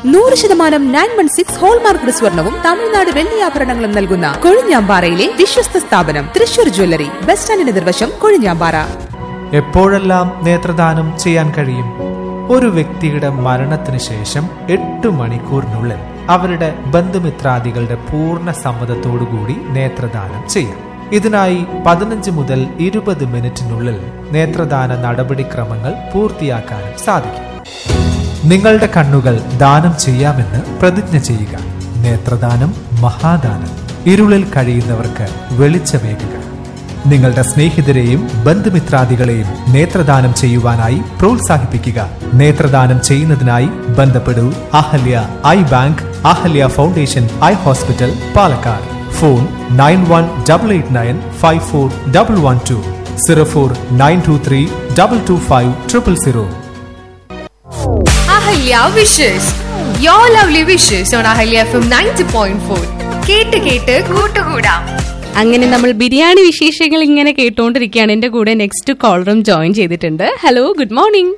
നൂറ് ശതമാനം nine one six hallmark സ്വർണവും തമിഴ്നാട് വെള്ളിയാഭരണങ്ങളും നൽകുന്ന കൊഴിഞ്ഞാമ്പാറയിലെ വിശ്വസ്ത സ്ഥാപനം തൃശൂർ ജ്വല്ലറി ബസ് സ്റ്റാൻഡിന് നിർവശം കൊഴിഞ്ഞാമ്പാറ എപ്പോഴെല്ലാം നേത്രദാനം ചെയ്യാൻ കഴിയും ഒരു വ്യക്തിയുടെ മരണത്തിന് ശേഷം എട്ട് മണിക്കൂറിനുള്ളിൽ അവരുടെ ബന്ധുമിത്രാദികളുടെ പൂർണ്ണ സമ്മതത്തോടുകൂടി നേത്രദാനം ചെയ്യാം ഇതിനായി പതിനഞ്ച് മുതൽ ഇരുപത് മിനിറ്റിനുള്ളിൽ നേത്രദാന നടപടിക്രമങ്ങൾ പൂർത്തിയാക്കാനും സാധിക്കും നിങ്ങളുടെ കണ്ണുകൾ ദാനം ചെയ്യാമെന്ന് പ്രതിജ്ഞ ചെയ്യുക നേത്രദാനം മഹാദാനം ഇരുളിൽ കഴിയുന്നവർക്ക് വെളിച്ചമേകുക നിങ്ങളുടെ സ്നേഹിതരെയും ബന്ധുമിത്രാദികളെയും നേത്രദാനം ചെയ്യുവാനായി പ്രോത്സാഹിപ്പിക്കുക നേത്രദാനം ചെയ്യുന്നതിനായി ബന്ധപ്പെടൂ Ahalya eye bank Ahalya foundation eye hospital Palakkad phone nine one double eight nine five four double one two zero four nine two three double two five triple zero Ahalya wishes yo lovely wishes on Ahalya F M ninety point four കേട്ട് കേട്ട് കൂട്ടുകൂടാം അങ്ങനെ നമ്മൾ ബിരിയാണി വിശേഷങ്ങൾ ഇങ്ങനെ കേട്ടുകൊണ്ടിരിക്കുകയാണ് എന്റെ കൂടെ നെക്സ്റ്റ് കോളറും ജോയിൻ ചെയ്തിട്ടുണ്ട് hello good morning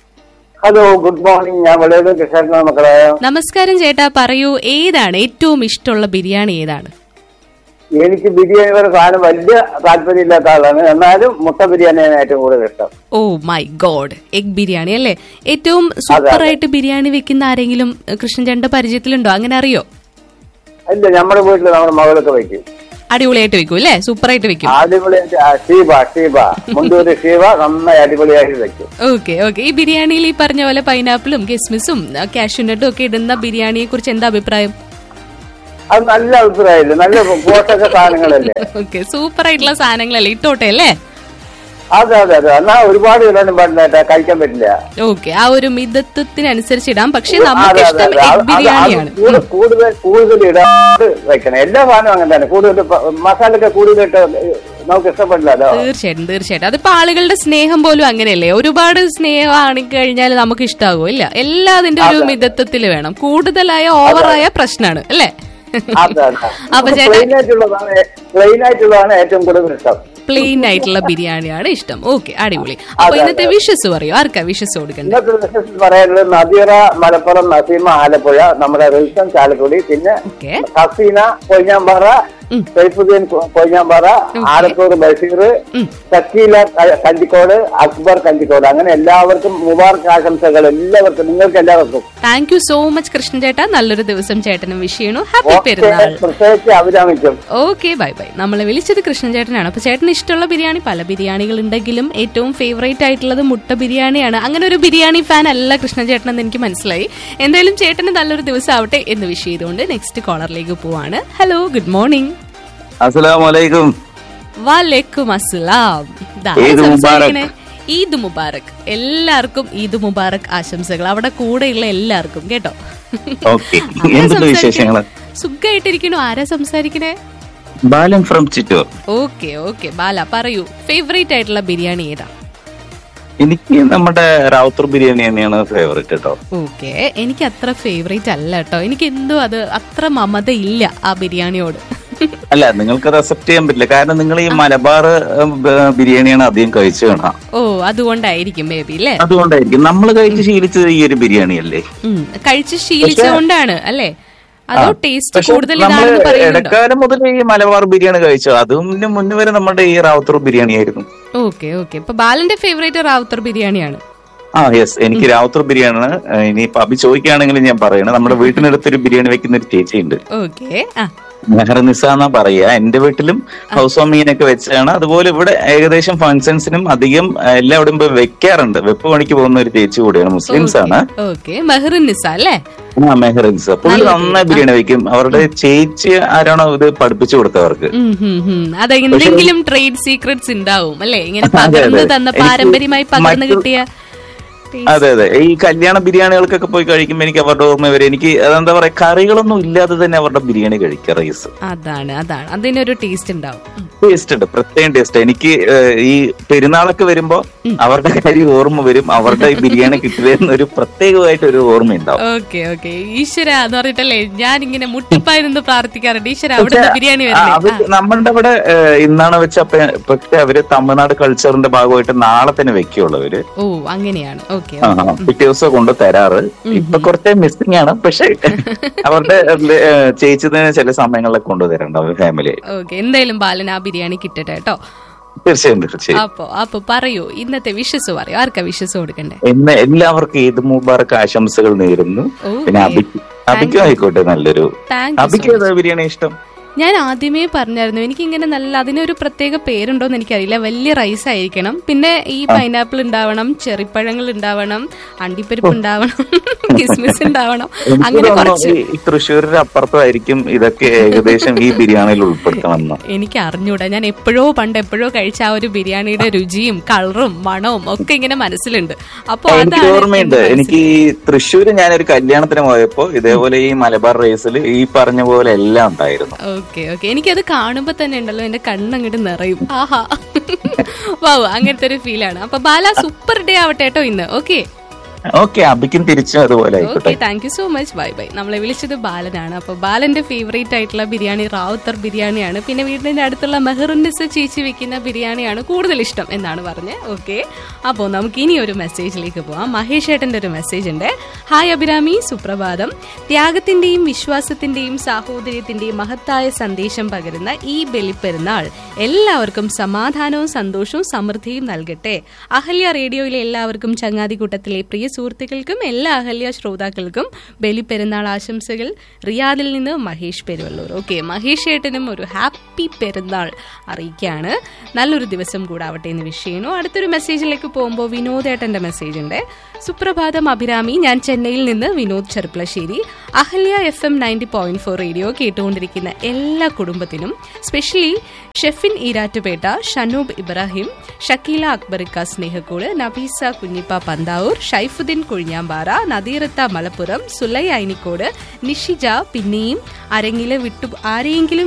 hello good morning ഞാൻ വളരെ കൃഷ്ണ മക്കളെ നമസ്കാരം ചേട്ടാ പറയൂ ഏതാണ് ഏറ്റവും ഇഷ്ടമുള്ള ബിരിയാണി ഏതാണ് എനിക്ക് ബിരിയാണി വരെ സാധനം വലിയ താല്പര്യമില്ലാത്ത ആളാണ് എന്നാലും മുട്ട ബിരിയാണിയാണ് ഏറ്റവും കൂടുതൽ ഇഷ്ടം oh my god egg biryani അല്ലേ ഏറ്റവും സൂപ്പർ ആയിട്ട് ബിരിയാണി വെക്കുന്ന ആരെങ്കിലും ഏഹ്, കൃഷ്ണൻ ചേട്ടന്റെ പരിചയത്തിലുണ്ടോ അങ്ങനെ അറിയോ അല്ല നമ്മുടെ വീട്ടിൽ നമ്മുടെ മകളൊക്കെ വയ്ക്കും അടിപൊളിയായിട്ട് വെക്കും അല്ലേ സൂപ്പർ ആയിട്ട് വെക്കും അടിപൊളിയായിട്ട് ആ, ഷീബ ഷീബ മുണ്ടൂര് ഷീബ നന്നായി അടിപൊളിയായിട്ട് വയ്ക്കും ഓക്കെ ഓക്കെ ഈ ബിരിയാണിയിൽ ഈ പറഞ്ഞ പോലെ പൈനാപ്പിളും കിസ്മിസും കാഷ്യൂനട്ടും ഒക്കെ ഇടുന്ന ബിരിയാണിയെ കുറിച്ച് എന്താ അഭിപ്രായം അത് നല്ല അഭിപ്രായമില്ല നല്ല പോഷക സാധനങ്ങളല്ലേ ഓക്കെ സൂപ്പർ ആയിട്ടുള്ള സാധനങ്ങളല്ലേ ഇട്ടോട്ടെ അല്ലേ അതെ അതെ അതെ എന്നാ ഒരുപാട് ഇടാനും പാടില്ല കേട്ടോ, കഴിക്കാൻ പറ്റില്ല ഓക്കെ ആ ഒരു മിതത്വത്തിനനുസരിച്ച് ഇടാം പക്ഷെ അതെ നമുക്ക് അതെ ഇഷ്ടം അതെ അത് എഗ് അത് ബിരിയാണിയാണ് കൂടു- കൂടുതൽ കൂടുതൽ ഇടാണ്ട് വെക്കണം എല്ലാ സാധനവും അങ്ങനെ തന്നെ കൂടുതൽ പ- മസാലയൊക്കെ കൂടുതൽ ഇട്ട് നമുക്ക് ഇഷ്ടപ്പെടില്ലല്ലോ തീർച്ചയായിട്ടും തീർച്ചയായിട്ടും അതിപ്പോ ആളുകളുടെ സ്നേഹം പോലും അങ്ങനെയല്ലേ ഒരുപാട് സ്നേഹമാണ് കഴിഞ്ഞാൽ നമുക്ക് ഇഷ്ടാകുമോ ഇല്ല എല്ലാതിന്റെ ഒരു മിതത്വത്തിൽ വേണം കൂടുതലായ ഓവറായ പ്രശ്നമാണ് അല്ലേ അതെ അതെ അപ്പൊ ചേട്ടാ പ്ലെയിൻ ആയിട്ടുള്ളതാണ് പ്ലെയിൻ ആയിട്ടുള്ളതാണ് ഏറ്റവും കൂടുതൽ ഇഷ്ടം പ്ലെയിൻ ആയിട്ടുള്ള ബിരിയാണിയാണ് ഇഷ്ടം ഓക്കെ അടിപൊളി അപ്പൊ അതെ, ഇന്നത്തെ വിഷസ് പറയൂ ആർക്കാ വിഷസ് കൊടുക്കണ്ടേ ഇന്നത്തെ വിശേഷം പറയാനുള്ളത് നദീറ മലപ്പുറം നസീമ ആലപ്പുഴ നമ്മുടെ റിൽസൺ ചാലക്കുടി പിന്നെ ഓക്കെ ഹസീന കൊയ്ഞ്ഞാമ്പാറ സൈഫുദ്ദീൻ കൊ- കൊയ്ഞ്ഞാമ്പാറ ആലത്തൂർ ബഷീർ സക്കീല ക- കഞ്ചിക്കോട് അക്ബർ കഞ്ചിക്കോട് അങ്ങനെ എല്ലാവർക്കും മുബാർക്ക് ആശംസകൾ എല്ലാവർക്കും നിങ്ങൾക്ക് എല്ലാവർക്കും thank you so much Krishnan ചേട്ടാ നല്ലൊരു ദിവസം ചേട്ടനും വിഷ് ചെയ്യണു ഹാപ്പി ഓക്കെ പെരുന്നാൾ പ്രത്യേകിച്ച് അഭിരാമിക്കും ഓക്കെ ബൈ ബൈ നമ്മളെ വിളിച്ചത് കൃഷ്ണൻ ചേട്ടനാണ് അപ്പൊ ചേട്ടന് ഇഷ്ടമുള്ള ബിരിയാണി പല ബിരിയാണികൾ ഉണ്ടെങ്കിലും ഏറ്റവും ഫേവറേറ്റ് ആയിട്ടുള്ളത് മുട്ട ബിരിയാണിയാണ് അങ്ങനെ ഒരു ബിരിയാണി ഫാൻ അല്ല കൃഷ്ണൻ ചേട്ടൻ എന്ന് എനിക്ക് മനസ്സിലായി എന്തായാലും ചേട്ടന് നല്ലൊരു ദിവസം ആവട്ടെ എന്ന് വിഷ് ചെയ്തുകൊണ്ട് നെക്സ്റ്റ് കോളറിലേക്ക് പോവാണ് ഹലോ ഗുഡ് മോർണിംഗ് അസ്സലാമലൈക്കും വാലേക്കും അസ്സലാം ദാ ഈദ് സംസാരിക്കണേ. ഈദ് മുബാറക് എല്ലാവർക്കും ഈദ് മുബാറക് ആശംസകൾ അവിടെ കൂടെയുള്ള എല്ലാവർക്കും കേട്ടോ ഓക്കെ ആരാ എന്തുണ്ട് സംസാരിക്കണേ? വിശേഷങ്ങള് സുഖായിട്ടിരിക്കണു ആരാ സംസാരിക്കണേ Balan from Chittur okay okay Bala പറയൂ ഫേവറേറ്റ് ആയിട്ടുള്ള ബിരിയാണി ഏതാ എനിക്ക് നമ്മുടെ റാവുത്തർ ബിരിയാണി തന്നെയാണ് ഫേവറേറ്റ് കേട്ടോ ഓക്കെ എനിക്ക് അത്ര ഫേവറേറ്റ് അല്ല കേട്ടോ എനിക്ക് എന്തോ അത് അത്ര മമത ഇല്ല ആ ബിരിയാണിയോട് അല്ല നിങ്ങൾക്ക് അക്സെപ്റ്റ് ചെയ്യാൻ പറ്റില്ല കാരണം നിങ്ങൾ ഈ മലബാർ ഉം, ബ- ബിരിയാണിയാണ് അധികം കഴിച്ചു കാണാം ഓ അതുകൊണ്ടായിരിക്കും ബേബി അല്ലേ അതുകൊണ്ടായിരിക്കും നമ്മൾ കഴിച്ച് ശീലിച്ചത് ഈ ഒരു ബിരിയാണി അല്ലേ ഉം, കഴിച്ച് ശീലിച്ചുകൊണ്ടാണ് അല്ലേ അതോ ടേസ്റ്റ് പക്ഷെ കൂടുതൽ നമ്മള് ഇതാണെന്ന് പറയുന്നുണ്ടോ ഇടക്കാലം മുതൽ ഈ മലബാർ ബിരിയാണി കഴിച്ചു അതിന് മുന്നേ വരെ നമ്മുടെ ഈ റാവുത്തർ ബിരിയാണി ആയിരുന്നു ഓക്കെ ഓക്കെ ഇപ്പൊ ബാലന്റെ ഫേവറേറ്റ് റാവുത്തർ ബിരിയാണിയാണ് ആ യെസ് എനിക്ക് രാവുത്തർ ബിരിയാണിയാണ് ഇനി ഇപ്പൊ അഭി ചോദിക്കുകയാണെങ്കിൽ ഞാൻ പറയണം നമ്മുടെ വീട്ടിനടുത്തൊരു ബിരിയാണി വെക്കുന്ന ഒരു ചേച്ചിയുണ്ട് ഓക്കെ ആ മെഹർ നിസ എന്നാ പറയാ എന്റെ വീട്ടിലും ഹൗസ് വാമിങ്ങിനൊക്കെ വെച്ചാണ് അതുപോലെ ഇവിടെ ഏകദേശം ഫംഗ്ഷൻസിനും അധികം ആ, എല്ലാവിടെയും പോയി വെക്കാറുണ്ട് വെപ്പ് പണിക്ക് പോകുന്ന ഒരു ചേച്ചി കൂടിയാണ് മുസ്ലിംസ് ആണ് ഓക്കെ മെഹറിൻ നിസ അല്ലേ ആ മെഹർ നിസ പുള്ളി നന്നായി ബിരിയാണി വെക്കും അവരുടെ ചേച്ചി ആരാണോ ഇത് പഠിപ്പിച്ചു കൊടുത്തവർക്ക് ഉം, ഉം, ഉം. അത് എന്തെങ്കിലും ട്രേഡ് സീക്രട്സ് ഉണ്ടാവും അല്ലേ ഇങ്ങനെ അതെ, അതെ. പകർന്നു തന്ന എനിക്ക് പാരമ്പര്യമായി പകർന്നു മറ്റു- കിട്ടിയ taste. അതെ അതെ ഈ കല്യാണ ബിരിയാണികൾക്കൊക്കെ പോയി കഴിക്കുമ്പോൾ എനിക്ക് അവരുടെ ഓർമ്മ വരും എനിക്ക് അതെന്താ പറയാ കറികളൊന്നും ഇല്ലാതെ തന്നെ അവരുടെ ബിരിയാണി കഴിക്കുക റൈസ് അതാണ് അതാണ് അതിനൊരു ടേസ്റ്റ് ഉണ്ടാവും ഉം. ടേസ്റ്റ് ഉണ്ട് പ്രത്യേകം ടേസ്റ്റ് എനിക്ക് ഏഹ്, ഈ പെരുന്നാളൊക്കെ വരുമ്പോ അവരുടെ കാര്യം ഓർമ്മ വരും അവരുടെ ഈ ബിരിയാണി കിട്ടുന്ന ഒരു പ്രത്യേകമായിട്ട് ഒരു ഓർമ്മ ഉണ്ടാവും ഓക്കെ ഓക്കെ ഈശ്വര എന്ന് പറഞ്ഞിട്ടല്ലേ ഞാൻ ഇങ്ങനെ മുട്ടിപ്പായി നിന്ന് പ്രാർത്ഥിക്കാറുണ്ട് ഈശ്വര അവിടുത്തെ ബിരിയാണി ആ, വരണേ അത് നമ്മളുടെ ഇവിടെ ഏഹ്, ഇന്നാണ് വെച്ച പക്ഷെ അവര് തമിഴ്നാട് കൾച്ചറിന്റെ ഭാഗമായിട്ട് നാളെ തന്നെ വെക്കുള്ളവര് ഓ അങ്ങനെയാണ് ഓക്കെ ആ, ആ, പിറ്റേ ദിവസം കൊണ്ട് തരാറ് ഇപ്പൊ കുറച്ച് മിസ്സിംഗ് ആണ് പക്ഷെ അവരുടെ ഏ, ചേച്ചിന് ചില സമയങ്ങളിലൊക്കെ കൊണ്ടുതരണ്ടാവും ഫാമിലി ഓക്കെ എന്തായാലും ബാലൻ ആ ബിരിയാണി കിട്ടട്ടെ കേട്ടോ തീർച്ചയായും തീർച്ചയായും അപ്പൊ അപ്പൊ പറയൂ ഇന്നത്തെ വിഷസ് പറയൂ ആർക്കാ വിഷസ് കൊടുക്കണ്ടേ ഇന്ന് എല്ലാവർക്കും ഈദ് മുബാറക്ക് ആശംസകൾ നേരുന്നു ഓക്കേ. പിന്നെ അബിക്ക് അബിക്കും ആയിക്കോട്ടെ നല്ലൊരു താങ്ക് യു അബിക്ക് ഏതാ ബിരിയാണി ഇഷ്ടം ഞാൻ ആദ്യമേ പറഞ്ഞായിരുന്നു എനിക്ക് ഇങ്ങനെ നല്ല അതിനൊരു പ്രത്യേക പേരുണ്ടോന്ന് എനിക്കറിയില്ല വലിയ റൈസ് ആയിരിക്കണം പിന്നെ ഈ പൈനാപ്പിൾ ഉണ്ടാവണം ചെറിപ്പഴങ്ങൾ ഉണ്ടാവണം അണ്ടിപ്പരിപ്പ് ഉണ്ടാവണം കിസ്മിസ് ഉണ്ടാവണം എനിക്ക് അങ്ങനെ തോന്നുന്നു കുറച്ച് ഈ- ഈ തൃശ്ശൂരിന്റെ അപ്പുറത്തായിരിക്കും ഇതൊക്കെ ഏകദേശം ഈ ബിരിയാണിയിൽ ഉൾപ്പെടുത്തണമെന്ന് എനിക്ക് അറിഞ്ഞൂടാ ഞാൻ എപ്പോഴോ പണ്ട് എപ്പോഴോ കഴിച്ച ആ ഒരു ബിരിയാണിയുടെ രുചിയും കളറും മണവും ഒക്കെ ഇങ്ങനെ മനസ്സിലുണ്ട് അപ്പൊ എനിക്ക് അതാണ് ഓർമ്മയുണ്ട് എന്റെ എനിക്ക് ഈ തൃശ്ശൂര് ഞാനൊരു കല്യാണത്തിന് പോയപ്പോ ഇതേപോലെ ഈ മലബാർ റേസിൽ ഈ പറഞ്ഞ പോലെ എല്ലാം ഉണ്ടായിരുന്നു ഓക്കെ ഓക്കെ എനിക്കത് കാണുമ്പോ തന്നെ ഉണ്ടല്ലോ എന്റെ കണ്ണങ്ങോട്ട് നിറയും ആഹാ വാ അങ്ങനത്തെ ഒരു ഫീലാണ് അപ്പൊ ബാല സൂപ്പർ ഡേ ആവട്ടെ കേട്ടോ ഇന്ന് ഓക്കെ ഓക്കെ അബിക്കും തിരിച്ചും അതുപോലെ ആയിക്കോട്ടെ okay thank you so much bye bye നമ്മളെ വിളിച്ചത് ബാലനാണ് അപ്പോൾ ബാലന്റെ ഫേവറേറ്റ് ആയിട്ടുള്ള ബിരിയാണി റാവുത്തർ ബിരിയാണിയാണ് പിന്നെ വീടിന്റെ അടുത്തുള്ള മെഹറുന്നിസ് ചേച്ചി വെക്കുന്ന ബിരിയാണിയാണ് കൂടുതൽ ഇഷ്ടം എന്നാണ് പറഞ്ഞത് ഓക്കെ അപ്പോൾ നമുക്ക് ഇനി ഒരു മെസ്സേജിലേക്ക് പോവാം മഹേഷ് ഏട്ടന്റെ ഒരു മെസ്സേജ് ഉണ്ട് ഹായ് അഭിരാമി സുപ്രഭാതം ത്യാഗത്തിന്റെയും വിശ്വാസത്തിന്റെയും സാഹോദര്യത്തിന്റെയും മഹത്തായ സന്ദേശം പകരുന്ന ഈ ബലിപ്പെരുന്നാൾ എല്ലാവർക്കും സമാധാനവും സന്തോഷവും സമൃദ്ധിയും നൽകട്ടെ അഹല്യ റേഡിയോയിലെ എല്ലാവർക്കും ചങ്ങാതിക്കൂട്ടത്തിലെ പ്രിയ സുഹൃത്തുക്കൾക്കും എല്ലാ അഹല്യ ശ്രോതാക്കൾക്കും ബലിപ്പെരുന്നാൾ ആശംസകൾ റിയാദിൽ നിന്ന് മഹേഷ് പെരുവള്ളൂർ ഓക്കെ മഹേഷ് ഏട്ടനും ഒരു ഹാപ്പി പെരുന്നാൾ അറിയിക്കുകയാണ് നല്ലൊരു ദിവസം കൂടാവട്ടെ എന്ന് വിഷ് ചെയ്യുന്നു അടുത്തൊരു മെസ്സേജിലേക്ക് പോകുമ്പോൾ വിനോദേട്ടന്റെ മെസ്സേജ് ഉണ്ട് സുപ്രഭാതം അഭിരാമി ഞാൻ ചെന്നൈയിൽ നിന്ന് Vinod Cherpulassery Ahalya F M ninety point four radio കേട്ടുകൊണ്ടിരിക്കുന്ന എല്ലാ കുടുംബത്തിനും സ്പെഷ്യലി ഷെഫിൻ ഈരാറ്റുപേട്ട ഷനൂബ് ഇബ്രാഹിം ഷക്കീല അക്ബറിക്ക സ്നേഹക്കോട് നബീസ കുഞ്ഞിപ്പ പന്താവൂർ ഷൈഫുദ്ദീൻ കുഴിഞ്ഞാമ്പാറ നദീറത്ത മലപ്പുറം സുലൈ ഐനിക്കോട് നിഷിജ പിന്നെയും അരങ്ങിലെ വിട്ടു ആരെയെങ്കിലും